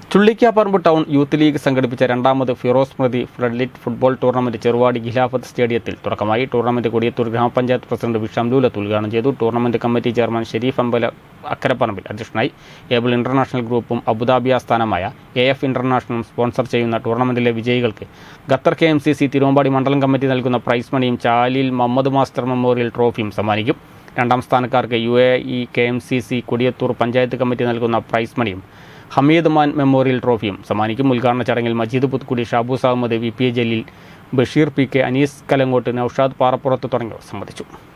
Chullikkaparamba town youth league സംഘടിപ്പിച്ച രണ്ടാമത് ഫിറോസ് സ്മൃതി floodlit football tournament Cheruvadi Khilafat സ്റ്റേഡിയത്തിൽ തുടക്കമായി ടൂർണമെന്റ് കൊടിയത്തൂർ ഗ്രാമപഞ്ചായത്ത് പ്രസിഡന്റ് വി ഷംലൂലത്ത് ഉദ്ഘാടനം ചെയ്തു ടൂർണമെന്റ് കമ്മിറ്റി ചെയർമാൻ ഷെരീഫ് അമ്പല അക്കരപ്പറമ്പിൽ അധ്യക്ഷനായി ഏബിൾ ഇന്റർനാഷണൽ ഗ്രൂപ്പും അബുദാബി ആസ്ഥാനമായ എ എഫ് ഇന്റർനാഷണലും സ്പോൺസർ ചെയ്യുന്ന ടൂർണമെന്റിലെ വിജയികൾക്ക് Qatar K M C C Thiruvambady മണ്ഡലം കമ്മിറ്റി നൽകുന്ന പ്രൈസ് മണിയും ചാലിൽ മുഹമ്മദ് മാസ്റ്റർ മെമ്മോറിയൽ ട്രോഫിയും സമ്മാനിക്കും രണ്ടാം സ്ഥാനക്കാർക്ക് U A E K M C C Kodiyathur panchayat committee നൽകുന്ന പ്രൈസ് മണിയും ഹമീദ് മാൻ മെമ്മോറിയൽ ട്രോഫിയും സമ്മാനിക്കും ഉദ്ഘാടന ചടങ്ങിൽ Majeed Puthukudi Shaboos Ahmed V P A Jaleel Basheer P K Anees Kalangot Noushad പാറപ്പുറത്ത് തുടങ്ങിയവർ സംബന്ധിച്ചു